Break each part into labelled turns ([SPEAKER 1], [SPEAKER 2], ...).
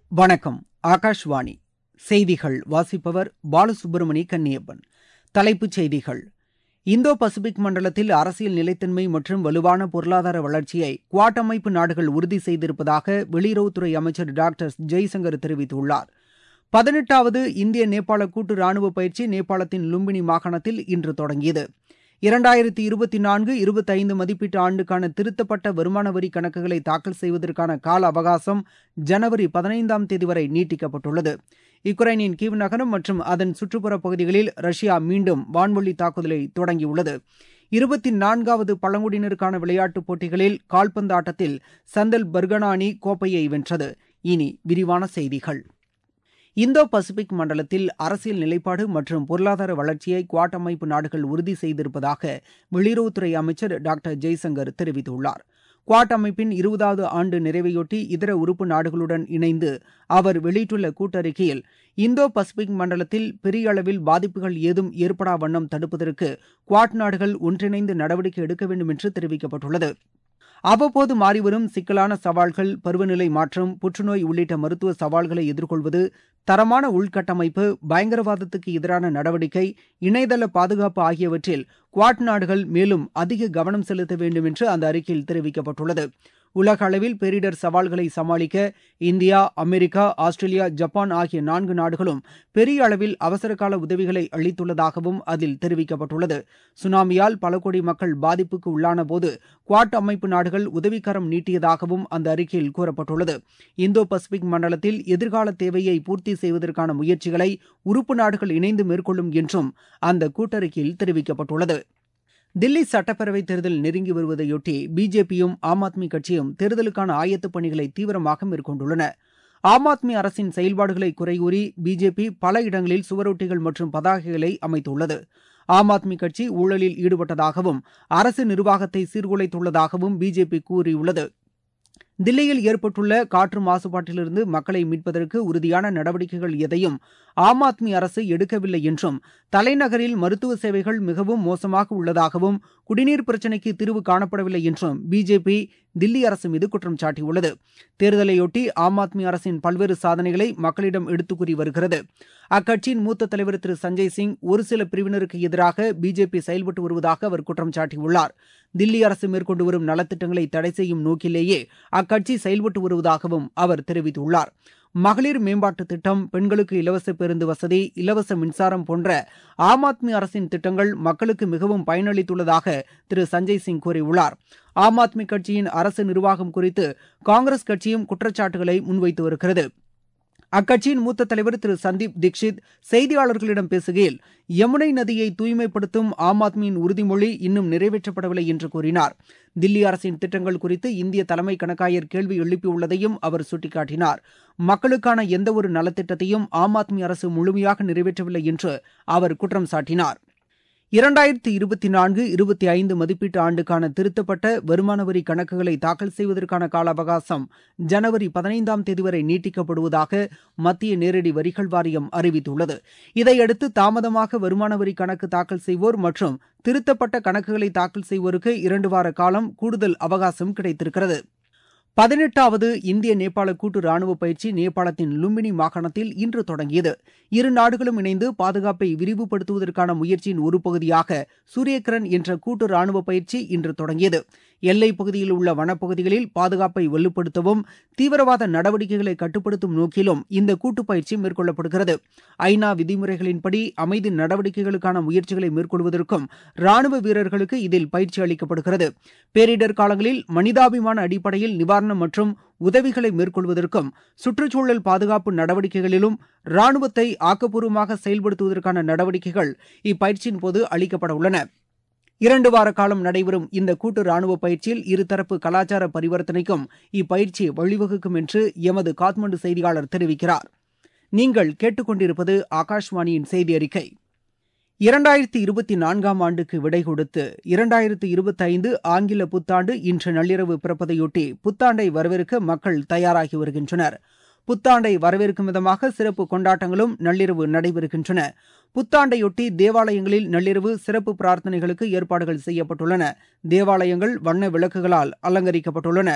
[SPEAKER 1] வணக்கம் ஆகாஷ்வாணி செய்திகள் வாசிப்பவர் பாலசுப்ரமணி கன்னியப்பன் தலைப்புச் செய்திகள் இந்தோ பசிபிக் மண்டலத்தில் அரசியல் நிலைத்தன்மை மற்றும் வலுவான பொருளாதார வளர்ச்சியை குவாட் அமைப்பு நாடுகள் உறுதி செய்திருப்பதாக வெளியுறவுத்துறை அமைச்சர் டாக்டர் ஜெய்சங்கர் தெரிவித்துள்ளார் பதினெட்டாவது இந்திய நேபாள கூட்டு ராணுவ பயிற்சி நேபாளத்தின் லும்பினி மாகாணத்தில் இன்று தொடங்கியது இரண்டாயிரத்தி இருபத்தி நான்கு இருபத்தைந்து மதிப்பீட்டு ஆண்டுக்கான திருத்தப்பட்ட வருமான வரி கணக்குகளை தாக்கல் செய்வதற்கான கால அவகாசம் ஜனவரி பதினைந்தாம் தேதி வரை நீட்டிக்கப்பட்டுள்ளது யுக்ரைனின் கீவ் நகரம் மற்றும் அதன் சுற்றுப்புற பகுதிகளில் ரஷ்யா மீண்டும் வான்வழி தாக்குதலை தொடங்கியுள்ளது இருபத்தி நான்காவது பழங்குடியினருக்கான விளையாட்டுப் போட்டிகளில் கால்பந்து ஆட்டத்தில் சந்தல் பர்கனா அணி கோப்பையை வென்றது இனி விரிவான செய்திகள் இந்தோ பசிபிக் மண்டலத்தில் அரசியல் நிலைப்பாடு மற்றும் பொருளாதார வளர்ச்சியை குவாட் அமைப்பு நாடுகள் உறுதி செய்திருப்பதாக வெளியுறவுத்துறை அமைச்சர் டாக்டர் ஜெய்சங்கர் தெரிவித்துள்ளார் குவாட் அமைப்பின் இருபதாவது ஆண்டு நிறைவையொட்டி இதர உறுப்பு நாடுகளுடன் இணைந்து அவர் வெளியிட்டுள்ள கூட்டறிக்கையில் இந்தோ பசிபிக் மண்டலத்தில் பெரிய அளவில் பாதிப்புகள் ஏதும் ஏற்படா வண்ணம் தடுப்பதற்கு குவாட் நாடுகள் ஒன்றிணைந்து நடவடிக்கை எடுக்க வேண்டும் என்று தெரிவிக்கப்பட்டுள்ளது அவ்வப்போது மாறிவரும் சிக்கலான சவால்கள் பருவநிலை மாற்றம் புற்றுநோய் உள்ளிட்ட மருத்துவ சவால்களை எதிர்கொள்வது தரமான உள்கட்டமைப்பு பயங்கரவாதத்துக்கு எதிரான நடவடிக்கை இணையதள பாதுகாப்பு ஆகியவற்றில் குவாட் நாடுகள் மேலும் அதிக கவனம் செலுத்த வேண்டும் என்று அந்த அறிக்கையில் தெரிவிக்கப்பட்டுள்ளது உலக அளவில் பேரிடர் சவால்களை சமாளிக்க இந்தியா அமெரிக்கா ஆஸ்திரேலியா ஜப்பான் ஆகிய நான்கு நாடுகளும் பெரிய அளவில் அவசரகால உதவிகளை அளித்துள்ளதாகவும் அதில் தெரிவிக்கப்பட்டுள்ளது சுனாமியால் பல கோடி மக்கள் பாதிப்புக்கு உள்ளான போது குவாட் அமைப்பு நாடுகள் உதவிக்கரம் நீட்டியதாகவும் அந்த அறிக்கையில் கூறப்பட்டுள்ளது இந்தோ பசிபிக் மண்டலத்தில் எதிர்கால தேவையை பூர்த்தி செய்வதற்கான முயற்சிகளை உறுப்பு நாடுகள் இணைந்து மேற்கொள்ளும் என்றும் அந்த கூட்டறிக்கையில் தெரிவிக்கப்பட்டுள்ளது தில்லி சட்டப்பேரவைத் தேர்தல் நெருங்கி வருவதையொட்டி பிஜேபியும் ஆம் ஆத்மி கட்சியும் தேர்தலுக்கான ஆயத்தப் பணிகளை தீவிரமாக மேற்கொண்டுள்ளன ஆம் ஆத்மி அரசின் செயல்பாடுகளை குறைகூறி பிஜேபி பல இடங்களில் சுவரொட்டிகள் மற்றும் பதாகைகளை அமைத்துள்ளது ஆம் ஆத்மி கட்சி ஊழலில் ஈடுபட்டதாகவும் அரசு நிர்வாகத்தை சீர்குலைத்துள்ளதாகவும் பிஜேபி கூறியுள்ளது தில்லியில் ஏற்பட்டுள்ள காற்று மாசுபாட்டிலிருந்து மக்களை மீட்பதற்கு உறுதியான நடவடிக்கைகள் எதையும் ஆம் ஆத்மி அரசு எடுக்கவில்லை என்றும் தலைநகரில் மருத்துவ சேவைகள் மிகவும் மோசமாக உள்ளதாகவும் குடிநீர் பிரச்சினைக்கு தீர்வு காணப்படவில்லை என்றும் பிஜேபி தில்லி அரசு மீது குற்றம் சாட்டியுள்ளது தேர்தலையொட்டி ஆம் ஆத்மி அரசின் பல்வேறு சாதனைகளை மக்களிடம் எடுத்துக் கூறி வருகிறது அக்கட்சியின் மூத்த தலைவர் திரு சஞ்சய் சிங் ஒரு சில பிரிவினருக்கு எதிராக பிஜேபி செயல்பட்டு வருவதாக அவர் குற்றம் சாட்டியுள்ளார் தில்லி அரசு மேற்கொண்டு வரும் நலத்திட்டங்களை தடை செய்யும் நோக்கிலேயே அக்கட்சி செயல்பட்டு வருவதாகவும் அவர் தெரிவித்துள்ளார் மகளிர் மேம்பாட்டு திட்டம் பெண்களுக்கு இலவச பேருந்து வசதி இலவச மின்சாரம் போன்ற ஆம் ஆத்மி அரசின் திட்டங்கள் மக்களுக்கு மிகவும் பயனளித்துள்ளதாக திரு சஞ்சய் சிங் கூறியுள்ளார் ஆம் ஆத்மி கட்சியின் அரசு நிர்வாகம் குறித்து காங்கிரஸ் கட்சியும் குற்றச்சாட்டுகளை முன்வைத்து வருகிறது அக்கட்சியின் மூத்த தலைவர் திரு சந்தீப் தீக்ஷித் செய்தியாளர்களிடம் பேசுகையில் யமுனை நதியை தூய்மைப்படுத்தும் ஆம் ஆத்மியின் உறுதிமொழி இன்னும் நிறைவேற்றப்படவில்லை என்று கூறினார் தில்லி அரசின் திட்டங்கள் குறித்து இந்திய தலைமை கணக்காயர் கேள்வி எழுப்பியுள்ளதையும் அவர் சுட்டிக்காட்டினார் மக்களுக்கான எந்தவொரு நலத்திட்டத்தையும் ஆம் ஆத்மி அரசு முழுமையாக நிறைவேற்றவில்லை என்று அவர் குற்றம் சாட்டினார் இரண்டாயிரத்தி இருபத்தி நான்கு இருபத்தி ஐந்து மதிப்பீட்டு ஆண்டுக்கான திருத்தப்பட்ட வருமான வரி கணக்குகளை தாக்கல் செய்வதற்கான கால அவகாசம் ஜனவரி பதினைந்தாம் தேதி வரை நீட்டிக்கப்படுவதாக மத்திய நேரடி வரிகள் வாரியம் அறிவித்துள்ளது இதையடுத்து தாமதமாக வருமான வரி கணக்கு தாக்கல் செய்வோர் மற்றும் திருத்தப்பட்ட கணக்குகளை தாக்கல் செய்வோருக்கு இரண்டு வார காலம் கூடுதல் அவகாசம் கிடைத்திருக்கிறது பதினெட்டாவது இந்திய நேபாள கூட்டு ராணுவ பயிற்சி நேபாளத்தின் லும்பினி மாகாணத்தில் இன்று தொடங்கியது இரு நாடுகளும் இணைந்து பாதுகாப்பை விரிவுபடுத்துவதற்கான முயற்சியின் ஒரு பகுதியாக சூரியகிரண் என்ற கூட்டு ராணுவ பயிற்சி இன்று தொடங்கியது எல்லைப் பகுதியில் உள்ள வனப்பகுதிகளில் பாதுகாப்பை வலுப்படுத்தவும் தீவிரவாத நடவடிக்கைகளை கட்டுப்படுத்தும் நோக்கிலும் இந்த கூட்டு பயிற்சி மேற்கொள்ளப்படுகிறது ஐநா விதிமுறைகளின்படி அமைதி நடவடிக்கைகளுக்கான முயற்சிகளை மேற்கொள்வதற்கும் ராணுவ வீரர்களுக்கு இதில் பயிற்சி அளிக்கப்படுகிறது பேரிடர் காலங்களில் மனிதாபிமான அடிப்படையில் நிவாரணம் மற்றும் உதவிகளை மேற்கொள்வதற்கும் சுற்றுச்சூழல் பாதுகாப்பு நடவடிக்கைகளிலும் ராணுவத்தை ஆக்கப்பூர்வமாக செயல்படுத்துவதற்கான நடவடிக்கைகள் இப்பயிற்சியின் போது அளிக்கப்பட உள்ளன இரண்டு வார காலம் நடைபெறும் இந்த கூட்டு ராணுவ பயிற்சியில் இருதரப்பு கலாச்சார பரிவர்த்தனைக்கும் இப்பயிற்சி வழிவகுக்கும் என்று எமது காத்மண்டு செய்தியாளர் தெரிவிக்கிறார் நீங்கள் கேட்டுக்கொண்டிருப்பது ஆகாஷ்வாணியின் செய்தி அறிக்கை இரண்டாயிரத்தி இருபத்தி நான்காம் ஆண்டுக்கு விடை கொடுத்து இரண்டாயிரத்து இருபத்தைந்து ஆங்கில புத்தாண்டு இன்று நள்ளிரவு பிறப்பதையொட்டி புத்தாண்டை வரவேற்க மக்கள் தயாராகி வருகின்றனர் புத்தாண்டை வரவேற்கும் விதமாக சிறப்பு கொண்டாட்டங்களும் நள்ளிரவு நடைபெறுகின்றன புத்தாண்டையொட்டி தேவாலயங்களில் நள்ளிரவு சிறப்பு பிரார்த்தனைகளுக்கு ஏற்பாடுகள் செய்யப்பட்டுள்ளன தேவாலயங்கள் வண்ண விளக்குகளால் அலங்கரிக்கப்பட்டுள்ளன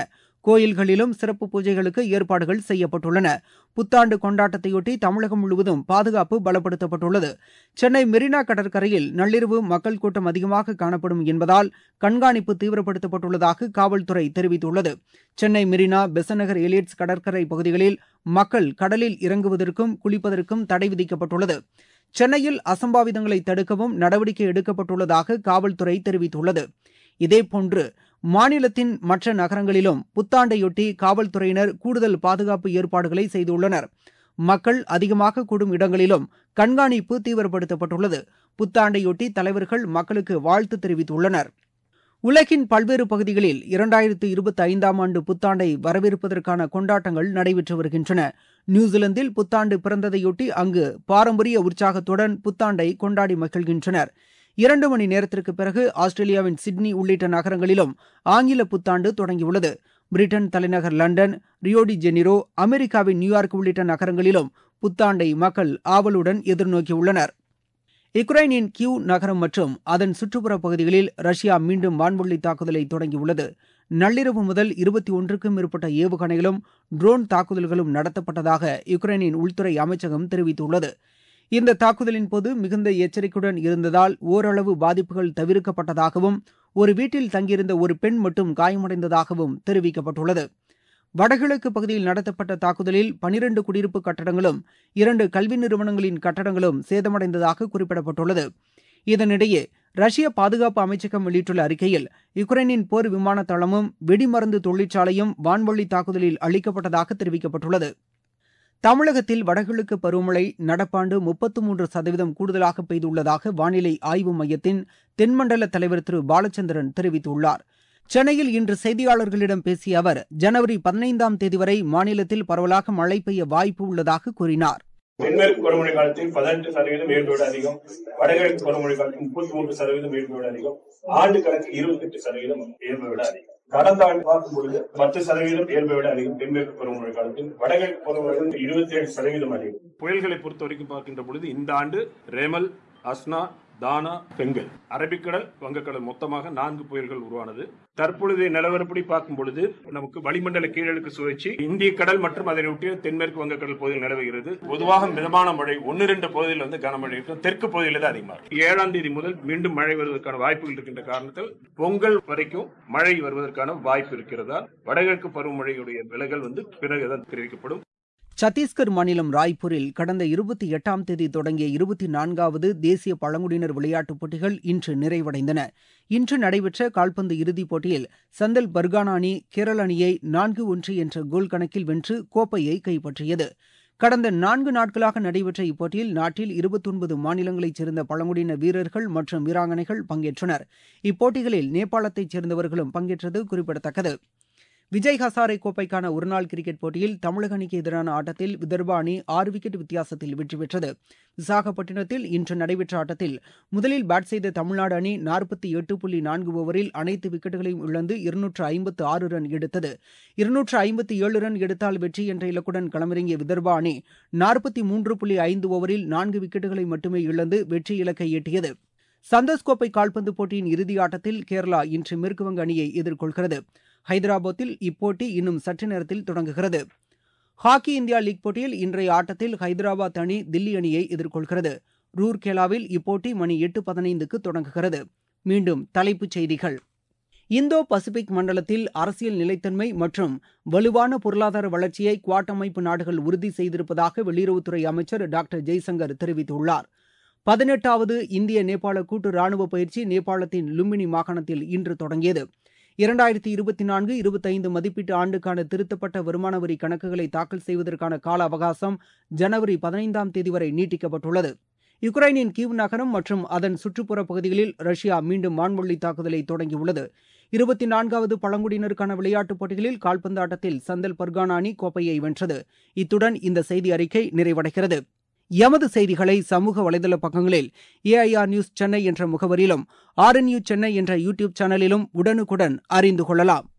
[SPEAKER 1] கோயில்களிலும் சிறப்பு பூஜைகளுக்கு ஏற்பாடுகள் செய்யப்பட்டுள்ளன புத்தாண்டு கொண்டாட்டத்தையொட்டி தமிழகம் முழுவதும் பாதுகாப்பு பலப்படுத்தப்பட்டுள்ளது சென்னை மெரினா கடற்கரையில் நள்ளிரவு மக்கள் கூட்டம் அதிகமாக காணப்படும் என்பதால் கண்காணிப்பு தீவிரப்படுத்தப்பட்டுள்ளதாக காவல்துறை தெரிவித்துள்ளது சென்னை மெரினா பெசநகர் எலியட்ஸ் கடற்கரை பகுதிகளில் மக்கள் கடலில் இறங்குவதற்கும் குளிப்பதற்கும் தடை விதிக்கப்பட்டுள்ளது சென்னையில் அசம்பாவிதங்களை தடுக்கவும் நடவடிக்கை எடுக்கப்பட்டுள்ளதாக காவல்துறை தெரிவித்துள்ளது இதேபோன்று மாநிலத்தின் மற்ற நகரங்களிலும் புத்தாண்டையொட்டி காவல்துறையினர் கூடுதல் பாதுகாப்பு ஏற்பாடுகளை செய்துள்ளனர் மக்கள் அதிகமாக கூடும் இடங்களிலும் கண்காணிப்பு தீவிரப்படுத்தப்பட்டுள்ளது புத்தாண்டையொட்டி தலைவர்கள் மக்களுக்கு வாழ்த்து தெரிவித்துள்ளனர் உலகின் பல்வேறு பகுதிகளில் இரண்டாயிரத்து இருபத்தி ஐந்தாம் ஆண்டு புத்தாண்டை வரவேற்பதற்கான கொண்டாட்டங்கள் நடைபெற்று வருகின்றன நியூசிலாந்தில் புத்தாண்டு பிறந்ததையொட்டி அங்கு பாரம்பரிய உற்சாகத்துடன் புத்தாண்டை கொண்டாடி மகிழ்கின்றனர் இரண்டு மணி நேரத்திற்கு பிறகு ஆஸ்திரேலியாவின் சிட்னி உள்ளிட்ட நகரங்களிலும் ஆங்கில புத்தாண்டு தொடங்கியுள்ளது பிரிட்டன் தலைநகர் லண்டன் ரியோடி ஜெனிரோ அமெரிக்காவின் நியூயார்க் உள்ளிட்ட நகரங்களிலும் புத்தாண்டை மக்கள் ஆவலுடன் எதிர்நோக்கியுள்ளனர் யுக்ரைனின் கியூ நகரம் மற்றும் அதன் சுற்றுப்புற பகுதிகளில் ரஷ்யா மீண்டும் வான்வெளி தாக்குதலை தொடங்கியுள்ளது நள்ளிரவு முதல் இருபத்தி ஒன்றுக்கும் மேற்பட்ட ஏவுகணைகளும் ட்ரோன் தாக்குதல்களும் நடத்தப்பட்டதாக யுக்ரைனின் உள்துறை அமைச்சகம் தெரிவித்துள்ளது இந்த தாக்குதலின் போது மிகுந்த எச்சரிக்கையுடன் இருந்ததால் ஓரளவு பாதிப்புகள் தவிர்க்கப்பட்டதாகவும் ஒரு வீட்டில் தங்கியிருந்த ஒரு பெண் மட்டும் காயமடைந்ததாகவும் தெரிவிக்கப்பட்டுள்ளது வடகிழக்கு பகுதியில் நடத்தப்பட்ட தாக்குதலில் பனிரண்டு குடியிருப்பு கட்டடங்களும் இரண்டு கல்வி நிறுவனங்களின் கட்டடங்களும் சேதமடைந்ததாக குறிப்பிடப்பட்டுள்ளது இதனிடையே ரஷ்ய பாதுகாப்பு அமைச்சகம் வெளியிட்டுள்ள அறிக்கையில் யுக்ரைனின் போர் விமான தளமும் வெடிமருந்து தொழிற்சாலையும் வான்வழி தாக்குதலில் அளிக்கப்பட்டதாக தெரிவிக்கப்பட்டுள்ளது தமிழகத்தில் வடகிழக்கு பருவமழை நடப்பாண்டு முப்பத்து மூன்று சதவீதம் கூடுதலாக பெய்துள்ளதாக வானிலை ஆய்வு மையத்தின் தென்மண்டல தலைவர் திரு பாலச்சந்திரன் தெரிவித்துள்ளார் சென்னையில் இன்று செய்தியாளர்களிடம் பேசிய அவர் ஜனவரி பதினைந்தாம் தேதி வரை மாநிலத்தில் பரவலாக மழை பெய்ய வாய்ப்பு உள்ளதாக கூறினார்
[SPEAKER 2] தென்மேற்கு பருவமழை காலத்தில் பதினெட்டு சதவீதம் இயல்போடு அதிகம் வடகிழக்கு பருவமழை காலத்தில் முப்பத்தி மூன்று சதவீதம் இயல்போடு அதிகம் ஆண்டு கணக்கு இருபத்தி எட்டு சதவீதம் இயல்பை விட அதிகம் கடந்த ஆண்டு பார்க்கும் பொழுது பத்து சதவீதம் இயல்பை விட அதிகம் தென்மேற்கு பருவமழை காலத்தில் வடகிழக்கு பருவமழை இருபத்தி ஏழு சதவீதம் அதிகம் புயல்களை பொறுத்த வரைக்கும் பார்க்கின்ற பொழுது இந்த ஆண்டு ரேமல் அஸ்னா தானா பெங்கல் அரபிக்கடல் வங்கக்கடல் மொத்தமாக நான்கு புயல்கள் உருவானது தற்பொழுதைய நிலவரப்படி பார்க்கும் பொழுது நமக்கு வளிமண்டல கீழடுக்கு சுழற்சி இந்திய கடல் மற்றும் அதனை ஒட்டிய தென்மேற்கு வங்கக்கடல் பகுதியில் நிலவுகிறது பொதுவாக மிதமான மழை ஒன்னு ரெண்டு பகுதியில் வந்து கனமழை இருக்கும் தெற்கு பகுதியில் தான் அதிகமாக இருக்கும் ஏழாம் தேதி முதல் மீண்டும் மழை வருவதற்கான வாய்ப்புகள் இருக்கின்ற காரணத்தால் பொங்கல் வரைக்கும் மழை வருவதற்கான வாய்ப்பு இருக்கிறதால் வடகிழக்கு பருவமழையுடைய விலகல் வந்து பிறகுதான் தெரிவிக்கப்படும்
[SPEAKER 1] சத்தீஸ்கர் மாநிலம் ராய்ப்பூரில் கடந்த இருபத்தி எட்டாம் தேதி தொடங்கிய இருபத்தி நான்காவது தேசிய பழங்குடியினர் விளையாட்டுப் போட்டிகள் இன்று நிறைவடைந்தன இன்று நடைபெற்ற கால்பந்து இறுதிப் போட்டியில் சந்தல் பர்கானா அணி கேரள அணியை நான்கு ஒன்று என்ற கோல் கணக்கில் வென்று கோப்பையை கைப்பற்றியது கடந்த நான்கு நாட்களாக நடைபெற்ற இப்போட்டியில் நாட்டில் இருபத்தொன்பது மாநிலங்களைச் சேர்ந்த பழங்குடியின வீரர்கள் மற்றும் வீராங்கனைகள் பங்கேற்றனர் இப்போட்டிகளில் நேபாளத்தைச் சேர்ந்தவர்களும் பங்கேற்றது குறிப்பிடத்தக்கது விஜய் ஹசாரே கோப்பைக்கான ஒருநாள் கிரிக்கெட் போட்டியில் தமிழக அணிக்கு எதிரான ஆட்டத்தில் விதர்பா அணி ஆறு விக்கெட் வித்தியாசத்தில் வெற்றி பெற்றது விசாகப்பட்டினத்தில் இன்று நடைபெற்ற ஆட்டத்தில் முதலில் பேட் செய்த தமிழ்நாடு அணி நாற்பத்தி எட்டு புள்ளி நான்கு ஓவரில் அனைத்து விக்கெட்டுகளையும் இழந்து இருநூற்று ஐம்பத்து ஆறு ரன் எடுத்தது இருநூற்று ஐம்பத்தி ஏழு ரன் எடுத்தால் வெற்றி என்ற இலக்குடன் களமிறங்கிய விதர்பா அணி நாற்பத்தி மூன்று புள்ளி ஐந்து ஓவரில் நான்கு விக்கெட்டுகளை மட்டுமே இழந்து வெற்றி இலக்கை எட்டியது சந்தோஷ் கோப்பை கால்பந்து போட்டியின் இறுதி ஆட்டத்தில் கேரளா இன்று மேற்குவங்க அணியை எதிர்கொள்கிறது ஹைதராபாத்தில் இப்போட்டி இன்னும் சற்று நேரத்தில் தொடங்குகிறது ஹாக்கி இந்தியா லீக் போட்டியில் இன்றைய ஆட்டத்தில் ஹைதராபாத் அணி தில்லி அணியை எதிர்கொள்கிறது ரூர்கேலாவில் இப்போட்டி மணி எட்டு பதினைந்துக்கு தொடங்குகிறது மீண்டும் தலைப்புச் செய்திகள் இந்தோ பசிபிக் மண்டலத்தில் அரசியல் நிலைத்தன்மை மற்றும் வலுவான பொருளாதார வளர்ச்சியை குவாட் அமைப்பு நாடுகள் உறுதி செய்திருப்பதாக வெளியுறவுத்துறை அமைச்சர் டாக்டர் ஜெய்சங்கர் தெரிவித்துள்ளார் பதினெட்டாவது இந்திய நேபாள கூட்டு ராணுவ பயிற்சி நேபாளத்தின் லும்பினி மாகாணத்தில் இன்று தொடங்கியது இரண்டாயிரத்தி இருபத்தி நான்கு இருபத்தைந்து மதிப்பீட்டு ஆண்டுக்கான திருத்தப்பட்ட வருமான வரி கணக்குகளை தாக்கல் செய்வதற்கான கால அவகாசம் ஜனவரி பதினைந்தாம் தேதி வரை நீட்டிக்கப்பட்டுள்ளது யுக்ரைனின் கீவ் நகரம் மற்றும் அதன் சுற்றுப்புற பகுதிகளில் ரஷ்யா மீண்டும் வான்வழி தாக்குதலை தொடங்கியுள்ளது இருபத்தி நான்காவது பழங்குடியினருக்கான விளையாட்டுப் போட்டிகளில் கால்பந்து ஆட்டத்தில் சந்தல் பர்கானா அணி கோப்பையை வென்றது இத்துடன் இந்த செய்தி அறிக்கை நிறைவடைகிறது எமது செய்திகளை சமூக வலைதள பக்கங்களில் ஏஐஆர் நியூஸ் சென்னை என்ற முகவரியிலும் ஆர்என்யூ சென்னை என்ற யூடியூப் சேனலிலும் உடனுக்குடன் அறிந்து கொள்ளலாம்